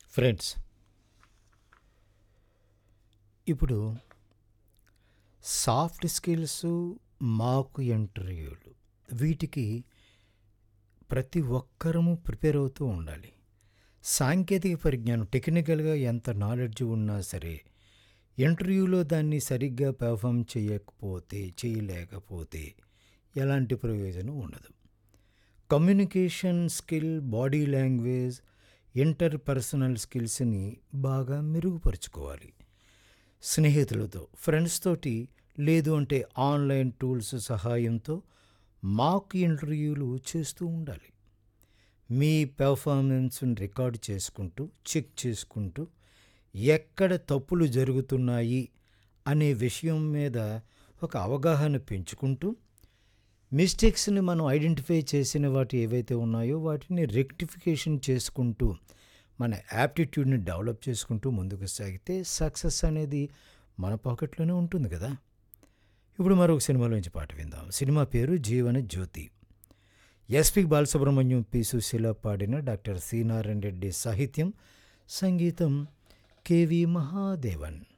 friends ఇప్పుడు soft skills మాక్ ఇంటర్వ్యూలు వీటికి ప్రతి ఒక్కరము ప్రిపేర్ అవుతూ ఉండాలి సాంకేతిక పరిజ్ఞానం టెక్నికల్గా ఎంత నాలెడ్జ్ ఉన్నా సరే ఇంటర్వ్యూలో దాన్ని సరిగ్గా పెర్ఫామ్ చేయకపోతే చేయలేకపోతే ఎలాంటి ప్రయోజనం ఉండదు communication skill body language interpersonal స్కిల్స్ని బాగా మెరుగుపరుచుకోవాలి స్నేహితులతో ఫ్రెండ్స్ తోటి లేదు అంటే ఆన్లైన్ టూల్స్ సహాయంతో మాక్ ఇంటర్వ్యూలు చేస్తూ ఉండాలి మీ పెర్ఫార్మెన్స్ని రికార్డ్ చేసుకుంటూ చెక్ చేసుకుంటూ ఎక్కడ తప్పులు జరుగుతున్నాయి అనే విషయం మీద ఒక అవగాహన పెంచుకుంటూ మిస్టేక్స్ని మనం ఐడెంటిఫై చేసిన వాటి ఏవైతే ఉన్నాయో వాటిని రెక్టిఫికేషన్ చేసుకుంటూ మన యాప్టిట్యూడ్ని డెవలప్ చేసుకుంటూ ముందుకు సాగితే సక్సెస్ అనేది మన పాకెట్లోనే ఉంటుంది కదా ఇప్పుడు మరొక సినిమాలోంచి పాట విందాం సినిమా పేరు జీవన జ్యోతి ఎస్పి బాలసుబ్రహ్మణ్యం పి సుశీల పాడిన డాక్టర్ సి నారాయణ రెడ్డి సాహిత్యం సంగీతం కెవి మహాదేవన్